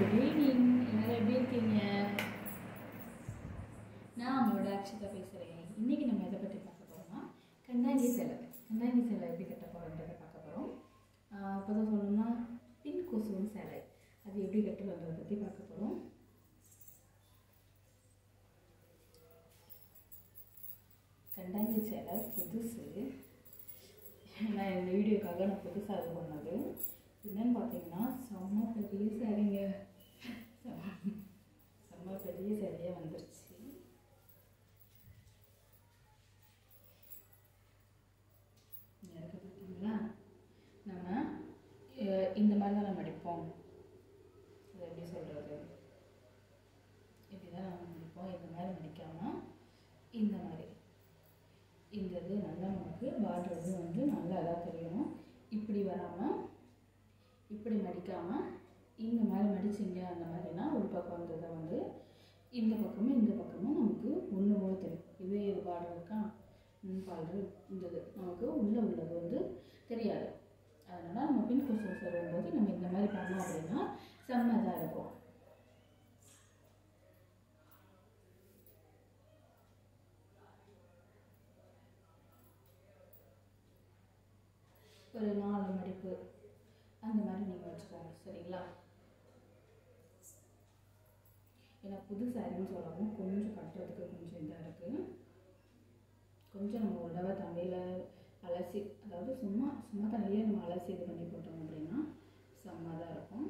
good evening எல்லாரும் எப்படி இருக்கீங்க நான் உங்களோட அக்ஷதா பேசுகிறேன் இன்றைக்கி நம்ம எதை பற்றி பார்க்க போகிறோம்னா கண்டாங்கி சேலை கண்டாங்கி சேலை எப்படி கட்ட போகிறோன்றதை பார்க்க போகிறோம் இப்போ தான் சொல்லணும்னா பின் கொசுவும் சேலை அது எப்படி கட்டுறதை பற்றி பார்க்க போகிறோம் கண்டாங்கி சேலை புதுசு நான் இந்த வீடியோக்காக நான் புதுசாக இது பண்ணது என்னன்னு பார்த்தீங்கன்னா செம்ம பெரிய சாரிங்க செம்ம பெரிய சாரியாக வந்துருச்சு இங்க இருக்கு பார்த்தீங்களா நம்ம அஹ், இந்த மாதிரி தான் நம்ம அடிப்போம் அது எப்படி சொல்கிறது இப்படி தான் நம்ம மடிப்போம் இந்த மாதிரி மடிக்காமல் இந்த மாதிரி இந்த இது நல்லா நமக்கு பார்டர் இது வந்து நல்லா இதாக தெரியணும் இப்படி வராமல் இப்படி மடிக்காமல் இந்த மாதிரி மடிச்சிங்க அந்த மாதிரினா ஒரு பக்கம் வந்ததை வந்து இந்த பக்கமும் இந்த பக்கமும் நமக்கு ஒன்று போல தெரியும் இதே இது பார்டர் இருக்கா பார்டர் இந்த இது நமக்கு உள்ளே உள்ளது வந்து தெரியாது அதனால் நம்ம பின் கொசு வரும்போது நம்ம இந்த மாதிரி பண்ணோம் அப்படின்னா செம்ம இதாக இருக்கும் ஒரு நாலு மடிப்பு அந்த மாதிரி நீங்கள் வச்சுக்கோங்க சரிங்களா ஏன்னா புது சாரின்னு சொல்லவும் கொஞ்சம் கட்டுறதுக்கு கொஞ்சம் இதாக இருக்குது கொஞ்சம் நம்ம ஒரு தடவை தண்ணியில் அலசி அதாவது சும்மா சும்மா தண்ணியிலே நம்ம அலசி இது பண்ணி போட்டோம் அப்படின்னா செம்ம தான் இருக்கும்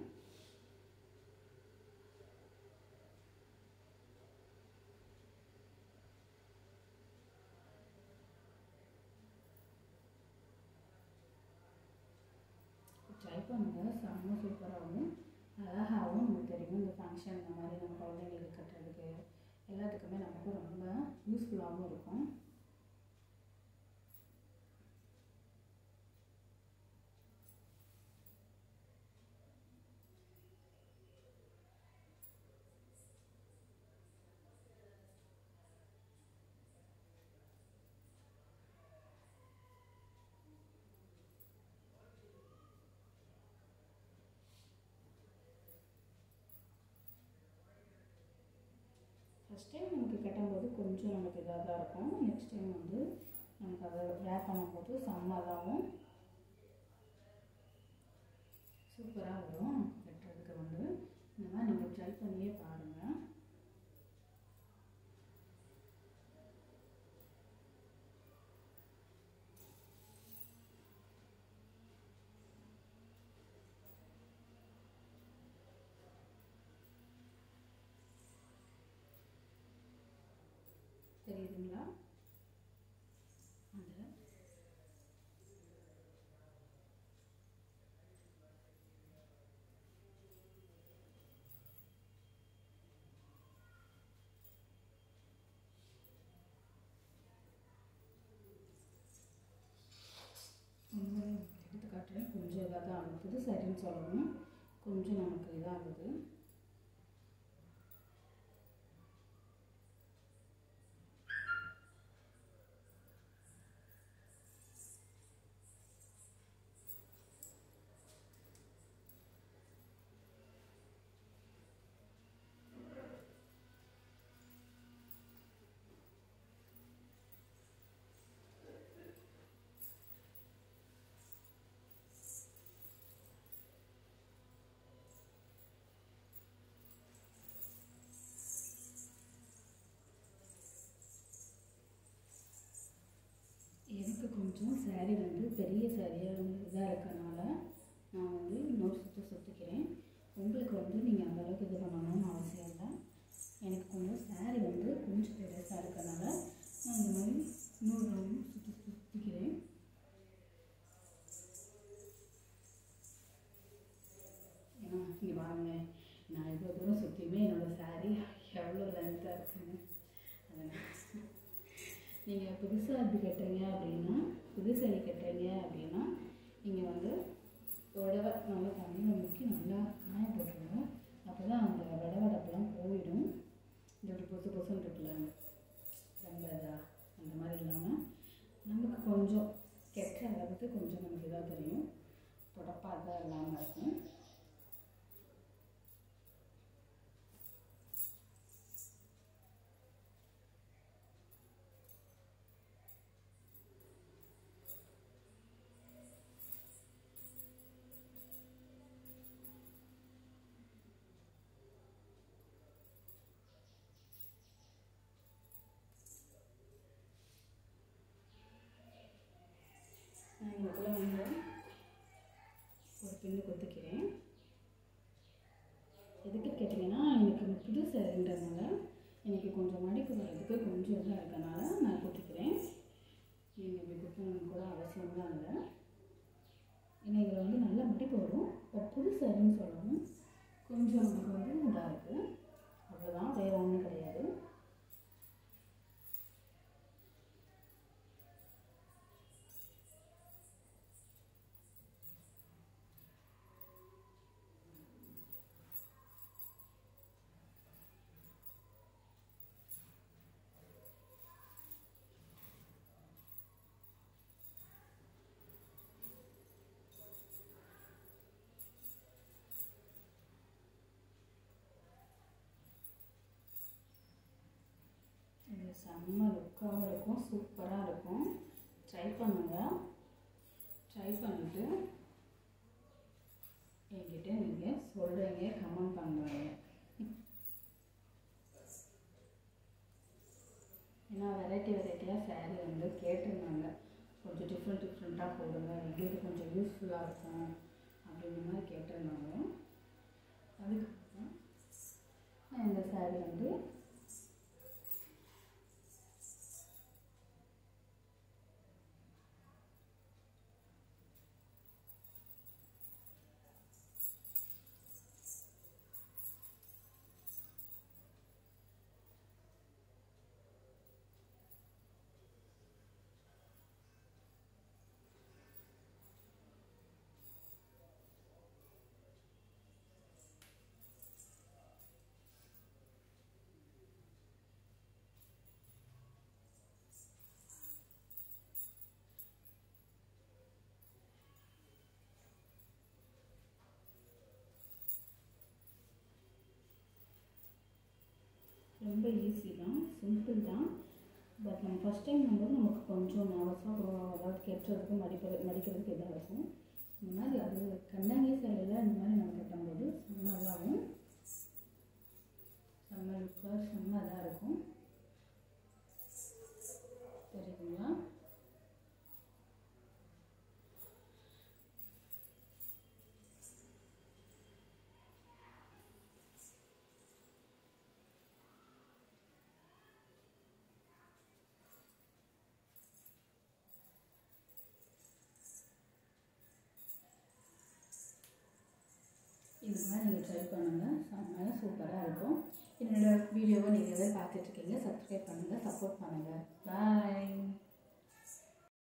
ட்ரை பண்ணுங்க செம்ம சூப்பராகவும் அழகாகவும் நமக்கு தெரியும் இந்த ஃபங்க்ஷன் இந்த மாதிரி நம்ம குழந்தைங்களுக்கு கட்டுறதுக்கு எல்லாத்துக்குமே நமக்கு ரொம்ப யூஸ்ஃபுல்லாகவும் இருக்கும் ஃபஸ்ட் டைம் நமக்கு கட்டும்போது கொஞ்சம் நமக்கு இதாக தான் இருக்கும் நெக்ஸ்ட் டைம் வந்து நமக்கு அதை வேர் பண்ணும்போது செம்மதாகவும் சூப்பராக வரும் கட்டுறதுக்கு வந்து இந்த மாதிரி நீங்கள் ட்ரை பண்ணியே பாருங்கள் தெரியுதுங்களா அந்த உண்மையிலே எடுத்து காட்டுறேன் கொஞ்சம் இதாக தான் ஆகும் புது சரின்னு சொல்லணும் கொஞ்சம் நமக்கு இதாகுது எனக்கு கொஞ்சம் saree வந்து பெரிய சாரியாக இதாக இருக்கறனால நான் வந்து இன்னொரு சுற்று சுற்றிக்கிறேன் உங்களுக்கு வந்து நீங்கள் அந்த அளவுக்கு இது பண்ணணும்னு அவசியம் இல்லை எனக்கு கொஞ்சம் saree வந்து கொஞ்சம் பெருசாக இருக்கறனால நான் இந்த மாதிரி இன்னொரு ரவுண்ட் சுற்றி சுற்றிக்கிறேன் ஏன்னா இங்கே பாருங்க நான் இவ்வளோ தூரம் சுற்றியுமே என்னோடய saree எவ்வளோ லென்த்தாக இருக்குன்னு அதனால் நீங்கள் புதுசாக இப்படி கட்டுறீங்க அப்படின்னா புது saree கட்டுறீங்க அப்படின்னா நீங்கள் வந்து புடவை நல்லா தண்ணியில் முக்கி நல்லா காய போட்டுருணும் அப்போ தான் அந்த வடவடப்பெல்லாம் போயிடும் இந்த இப்படி பொசு பொசுன்னு இருக்குல்ல ரொம்ப இதாக அந்த மாதிரி இல்லாமல் நமக்கு கொஞ்சம் கெட்ட அளவுக்கு கொஞ்சம் நமக்கு இதாக தெரியும் தொடப்பா இதாக இல்லாமல் இருக்கும் உங்களுக்குள்ள வந்து ஒரு பின்னு குத்திக்கிறேன் எதுக்கு கேட்டிங்கன்னா எனக்கு புது சேருன்றதுனால எனக்கு கொஞ்சம் மடிப்பு வர்றதுக்கு கொஞ்சம் இதாக இருக்கனால நான் குத்திக்கிறேன் நீங்கள் இப்படி குத்தணும்னு கூட அவசியம்லாம் இல்லை ஏன்னா இதில் வந்து நல்ல மடிப்பு வரும் பட் புது சேருன்னு சொல்லணும் கொஞ்சம் நமக்கு வந்து இதாக இருக்குது அவ்வளோதான் வேறு ஒன்றும் கிடையாது இது செம்ம லுக்காகவும் இருக்கும் சூப்பராக இருக்கும் ட்ரை பண்ணுங்கள் ட்ரை பண்ணிவிட்டு என்கிட்ட நீங்கள் சொல்கிறீங்க கமெண்ட் பண்ணுறீங்க ஏன்னா வெரைட்டி வெரைட்டியாக saree வந்து கேட்டிருந்தாங்க கொஞ்சம் டிஃப்ரெண்ட் டிஃப்ரெண்ட்டாக போடுங்க எங்களுக்கு கொஞ்சம் யூஸ்ஃபுல்லாக இருக்கும் அப்படின்ற மாதிரி கேட்டிருந்தாங்க அதுக்கப்புறம் நான் இந்த saree வந்து ரொம்ப ஈஸி தான் சிம்பிள் தான் பட் நம்ம ஃபஸ்ட் டைம் பண்ணும்போது நமக்கு கொஞ்சம் நர்வஸாக அதாவது கெட்டுறதுக்கு மடிக்கிறது மடிக்கிறதுக்கு இதாக இருக்கும் இந்த மாதிரி அது கண்ணங்கி சேலையில் இந்த மாதிரி நம்ம கட்டும்போது செம்ம இதாகும் செம்ம லுக்காக செம்ம இதாக இருக்கும் தெரியுதுங்களா இந்த மாதிரி நீங்கள் ட்ரை பண்ணுங்கள் செம்மையாக சூப்பராக இருக்கும் என்னோட வீடியோவை நீங்கள் பார்த்துட்ருக்கீங்க சப்ஸ்கிரைப் பண்ணுங்கள் சப்போர்ட் பண்ணுங்கள் பாய்